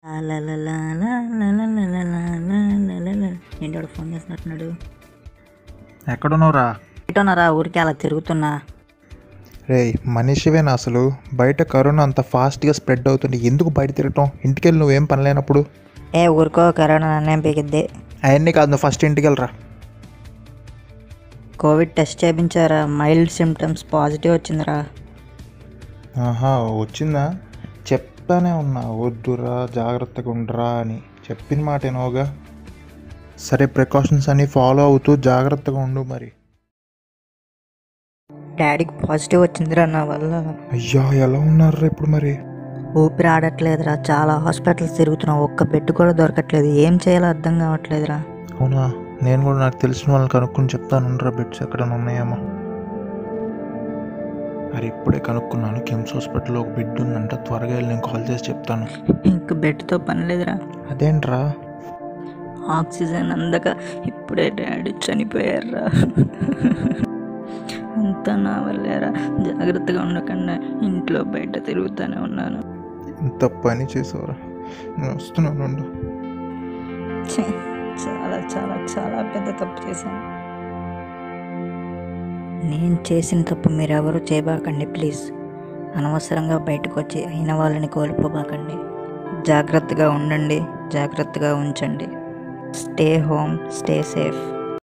ఏంటి వాడు ఫోన్ చేస్తున్నట్టున్నాడు ఎక్కడున్నావురా ఎటోనరా ఊరికే అలా తిరుగుతున్నా రే మనిషివేనా అసలు బయట కరోనా అంత ఫాస్ట్గా స్ప్రెడ్ అవుతుంది ఎందుకు బయట తిరగటం ఇంటికెళ్ళి నువ్వేం పని లేనప్పుడు ఏ ఊరుకో కరోనా నన్నేం పీకిద్ది అవన్నీ కాదు నువ్వు ఫస్ట్ ఇంటికి వెళ్ళరా కోవిడ్ టెస్ట్ చేయించారా మైల్డ్ సిమ్టమ్స్ పాజిటివ్ వచ్చిందిరా ఆహా వచ్చిందా చెప్తానే ఉన్నా వద్దురా జాగ్రత్తగా ఉండరా అని చెప్పిన మాట ఏనోగా సరే ప్రికాషన్స్ అన్ని ఫాలో అవుతూ జాగ్రత్తగా ఉండు మరి డాడీకి పాజిటివ్ వచ్చిందిరా నా వల్ల అయ్యా ఎలా ఉన్నారా ఇప్పుడు మరి ఊపిరి ఆడట్లేదురా చాలా హాస్పిటల్స్ తిరుగుతున్నాం ఒక్క బెడ్ కూడా దొరకట్లేదు ఏం చేయాలో అర్థం కావట్లేదురా అవునా నేను కూడా నాకు తెలిసిన వాళ్ళని కనుక్కొని చెప్తాను ఉండరా బెడ్స్ ఎక్కడైనా ఉన్నాయేమో అరే ఇప్పుడే కనుక్కున్నాను కిమ్స్ హాస్పిటల్లో ఒక బెడ్ ఉందంట త్వరగా వెళ్ళి నేను కాల్ చేసి చెప్తాను ఇంక బెడ్తో పని లేదురా అదేంట్రా ఆక్సిజన్ అందక ఇప్పుడే డాడీ చనిపోయారా అంతా నా వల్లేరా జాగ్రత్తగా ఉండకుండా ఇంట్లో బయట తిరుగుతూనే ఉన్నాను ఇంత పని చేసావురా నేను వస్తున్నాను ఉండు. ఛీ, చాలా చాలా చాలా పెద్ద తప్పు చేశాను నేను చేసిన తప్పు మీరెవరూ చేయబాకండి ప్లీజ్ అనవసరంగా బయటకు వచ్చి అయిన వాళ్ళని కోల్పోబాకండి జాగ్రత్తగా ఉండండి జాగ్రత్తగా ఉంచండి స్టే హోమ్ స్టే సేఫ్